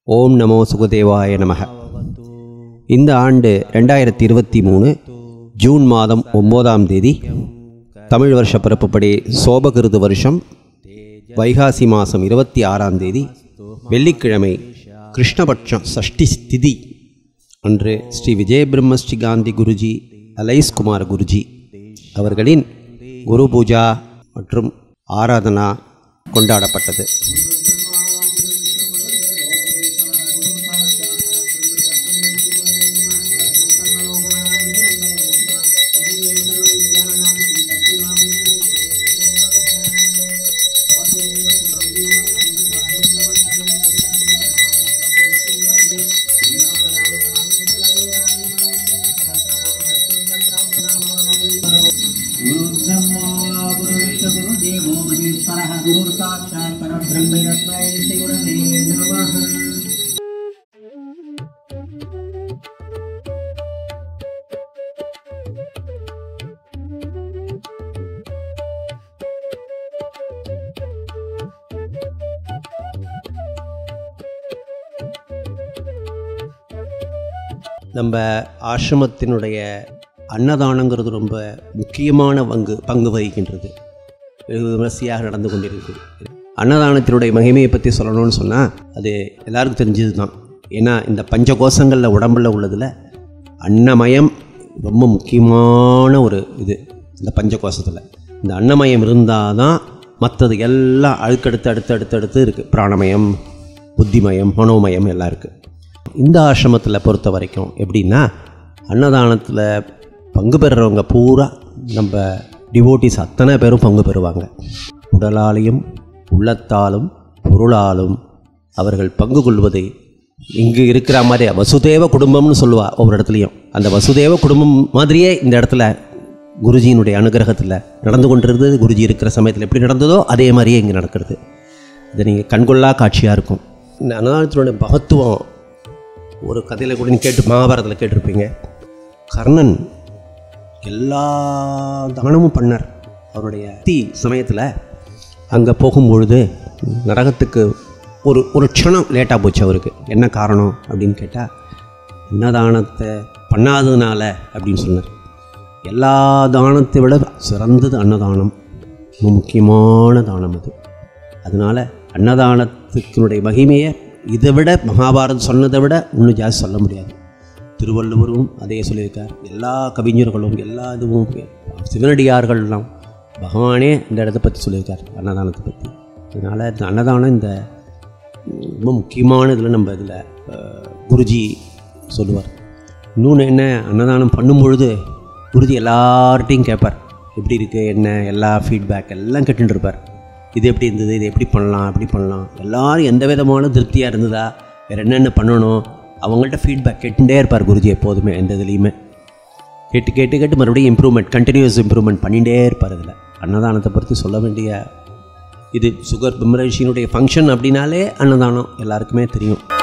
ஓம் நமோ சுகதேவாய நமக இந்த ஆண்டு ரெண்டாயிரத்தி இருபத்தி மூணு ஜூன் மாதம் ஒம்போதாம் தேதி தமிழ் வருஷ பிறப்புப்படி சோபகிருது வருஷம் வைகாசி மாதம் இருபத்தி ஆறாம் தேதி வெள்ளிக்கிழமை கிருஷ்ணபட்சம் சஷ்டி ஸ்திதி அன்று ஸ்ரீ விஜய பிரம்மஸ்ரீ காந்தி குருஜி அலைஸ் குமார் குருஜி அவர்களின் குரு பூஜா மற்றும் ஆராதனா கொண்டாடப்பட்டது गुरुब्रह्मा गुरुविष्णुगुरुदेवो महेश्वरः गुरुर्साक्षात् परब्रह्म तस्मै श्रीगुरवे नमः நம்ம ஆசிரமத்தினுடைய அன்னதானங்கிறது ரொம்ப முக்கியமான பங்கு பங்கு வகிக்கின்றது வெகு விமர்சையாக நடந்து கொண்டிருக்குது அன்னதானத்தினுடைய மகிமையை பற்றி சொல்லணும்னு சொன்னால் அது எல்லாருக்கும் தெரிஞ்சது தான் ஏன்னா இந்த பஞ்ச கோஷங்களில் உடம்புல உள்ளதில் அன்னமயம் ரொம்ப முக்கியமான ஒரு இது இந்த பஞ்ச கோஷத்தில் இந்த அன்னமயம் இருந்தால் தான் மற்றது எல்லாம் அடுத்தடுத்து அடுத்து அடுத்து அடுத்து இருக்குது பிராணமயம் புத்திமயம் மனோமயம் எல்லாம் இருக்குது இந்த ஆசிரமத்தில் பொறுத்த வரைக்கும் எப்படின்னா அன்னதானத்தில் பங்கு பெறுறவங்க பூரா நம்ம டிவோட்டிஸ் அத்தனை பேரும் பங்கு பெறுவாங்க உடலாலையும் உள்ளத்தாலும் பொருளாலும் அவர்கள் பங்கு கொள்வதை இங்கு இருக்கிற மாதிரி வசுதேவ குடும்பம்னு சொல்லுவா ஒவ்வொரு இடத்துலையும் அந்த வசுதேவ குடும்பம் மாதிரியே இந்த இடத்துல குருஜியினுடைய அனுகிரகத்தில் நடந்து கொண்டிருந்தது குருஜி இருக்கிற சமயத்தில் எப்படி நடந்ததோ அதே மாதிரியே இங்கே நடக்கிறது இது நீங்கள் கண்கொள்ளா காட்சியாக இருக்கும் இந்த அன்னதானத்தினுடைய மகத்துவம் ஒரு கதையில் கூட நீ கேட்டு மகாபாரதத்தில் கேட்டிருப்பீங்க கர்ணன் எல்லா தானமும் பண்ணார் அவருடைய தீ சமயத்தில் அங்கே போகும்பொழுது நரகத்துக்கு ஒரு ஒரு க்ஷணம் லேட்டாக போச்சு அவருக்கு என்ன காரணம் அப்படின்னு கேட்டால் அன்னதானத்தை பண்ணாததுனால அப்படின்னு சொன்னார் எல்லா தானத்தை விட சிறந்தது அன்னதானம் ரொம்ப முக்கியமான தானம் அது அதனால் அன்னதானத்துக்கினுடைய மகிமையை இதை விட மகாபாரதம் சொன்னதை விட இன்னும் ஜாஸ்தி சொல்ல முடியாது திருவள்ளுவரும் அதே சொல்லியிருக்கார் எல்லா கவிஞர்களும் எல்லா இதுவும் சிவனடியார்கள்லாம் பகவானே இந்த இடத்தை பற்றி சொல்லியிருக்கார் அன்னதானத்தை பற்றி அதனால் இந்த அன்னதானம் இந்த ரொம்ப முக்கியமான இதில் நம்ம இதில் குருஜி சொல்லுவார் இன்னொன்று என்ன அன்னதானம் பண்ணும்பொழுது குருஜி எல்லார்ட்டையும் கேட்பார் எப்படி இருக்குது என்ன எல்லா ஃபீட்பேக் எல்லாம் கேட்டுட்டு இருப்பார் இது எப்படி இருந்தது இது எப்படி பண்ணலாம் எப்படி பண்ணலாம் எல்லாரும் எந்த விதமான திருப்தியாக இருந்ததா வேறு என்னென்ன பண்ணணும் அவங்கள்ட்ட ஃபீட்பேக் கேட்டுட்டே இருப்பார் குருஜி எப்போதுமே எந்த இதுலேயுமே கேட்டு கேட்டு கேட்டு மறுபடியும் இம்ப்ரூவ்மெண்ட் கண்டினியூஸ் இம்ப்ரூவ்மெண்ட் பண்ணிகிட்டே இருப்பார் இதில் அன்னதானத்தை பற்றி சொல்ல வேண்டிய இது சுகர் பிம்மரிஷியினுடைய ஃபங்க்ஷன் அப்படின்னாலே அன்னதானம் எல்லாருக்குமே தெரியும்